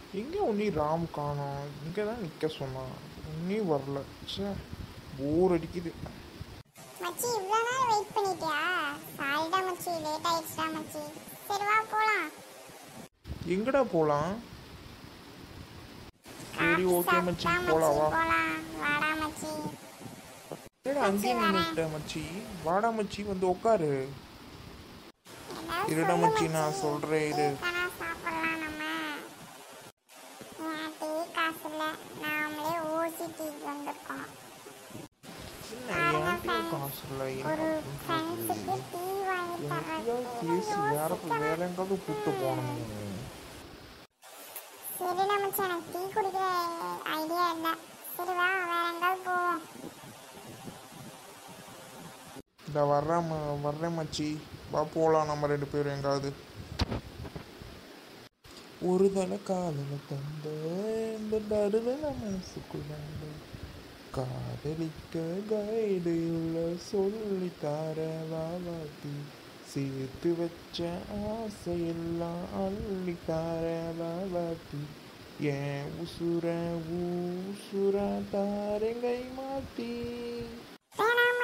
எங்கே உன்னி ராம் காணோம் இங்கே தான் நிற்க சொன்னான் உன்னி வரல ச்சே போர் அடிக்குது மச்சி இவ்வளோ நேரம் வெயிட் பண்ணிட்டியா சாரிடா மச்சி லேட் ஆயிடுச்சுடா மச்சி சரி வா போலாம் எங்கடா போகலாம் சரி ஓகே மச்சி போலாம் வா போலாம் வாடா மச்சி ஏடா அங்கேயே நின்றுட்ட மச்சி வாடா மச்சி வந்து உட்காரு ஏதாவது இருடா சொல்லு மச்சி நான் சொல்கிறேன் இரு தானா சாப்பிடலாம் நம்ம என் டீ காசு இல்லை நாமளே ஊசி டீக்கு வந்திருக்கோம் என்ன என்கிட்ட காசு இல்லை ஒரு என்ன ஃப்ரெண்ட்ஸுக்கு பண்ணுறது டீ வாங்கி எங்கேயாவது பேசி தர்றதுக்கு யாருக்கு வேற எங்காவது கூப்பிட்டு போகணும் சரிடா மச்சி எனக்கு டீ குடிக்கிற ஐடியா இல்லை சரி வா வேற எங்காவது போவோம் இந்த வர்றேன் ம- வர்றேன் மச்சி வா போகலாம் நம்ம ரெண்டு பேரும் எங்காவது ஒரு தலை காதல தந்த இந்த தருதல மனசுக்குள்ள காதலிக்க கைடு உள்ள சொல்லி தார வாவாத்தி சேர்த்து வச்ச ஆசையெல்லாம் அள்ளி தார வாவாத்தி ஏன் உசுர ஊசுர தாரங்கை மாத்தி வேணாம்